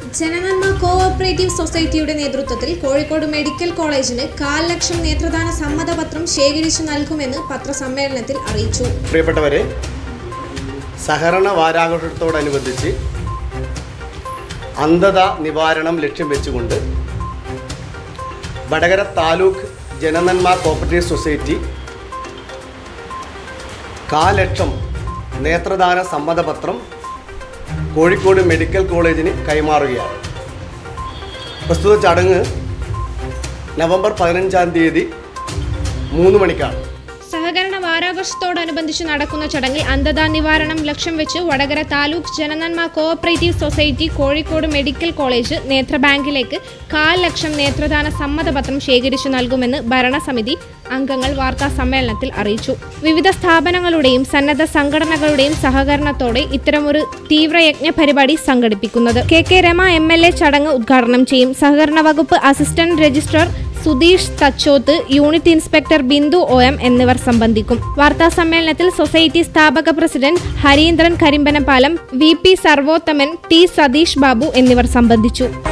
ജനനന്മ cooperative സൊസൈറ്റിയുടെ നേതൃത്വത്തിൽ Kozhikode medical കോളേജിന് കാൽ ലക്ഷം നേത്രദാന സമ്മതപത്രം ശേഖരിച്ചു നൽകുമെന്ന് പത്രസമ്മേളനത്തിൽ അറിയിച്ചു പ്രിയപ്പെട്ടവരെ സഹകരണ വാരാഘോഷത്തോടനുബന്ധിച്ച് അന്ധത നിവാരണം ലക്ഷ്യം വെച്ചുകൊണ്ട് വടകര താലൂക്ക് ജനനന്മ കോപ്പറേറ്റീവ് സൊസൈറ്റി കാൽ ലക്ഷം നേത്രദാന സമ്മതപത്രം കോഴിക്കോട് മെഡിക്കൽ കോളേജിന് കൈമാറുകയാണ് പ്രസ്തുത ചടങ്ങ് നവംബർ പതിനഞ്ചാം തീയതി മൂന്ന് മണിക്കാണ് സഹകരണ വാരാഘോഷത്തോടനുബന്ധിച്ച് നടക്കുന്ന ചടങ്ങിൽ അന്ധതാ നിവാരണം ലക്ഷ്യം വെച്ച് Vadakara taluk Jananamma cooperative society Kozhikode medical college നേത്ര ബാങ്കിലേക്ക് കാൽ ലക്ഷം നേത്രദാന സമ്മതപത്രം ശേഖരിച്ചു നൽകുമെന്ന് ഭരണസമിതി അംഗങ്ങൾ വാർത്താ സമ്മേളനത്തിൽ അറിയിച്ചു വിവിധ സ്ഥാപനങ്ങളുടെയും സന്നദ്ധ സംഘടനകളുടെയും സഹകരണത്തോടെ ഇത്തരമൊരു തീവ്രയജ്ഞ പരിപാടി സംഘടിപ്പിക്കുന്നത് K K Rema M L A ചടങ്ങ് ഉദ്ഘാടനം ചെയ്യും സഹകരണ വകുപ്പ് assistant registrar Sudheesh Thachoth unit inspector Bindu O M എന്നിവർ സംബന്ധിക്കും വാർത്താ സമ്മേളനത്തിൽ സൊസൈറ്റി സ്ഥാപക president Harindran Karimbanapalam V P Sarvothaman T Satheesh Babu എന്നിവർ സംബന്ധിച്ചു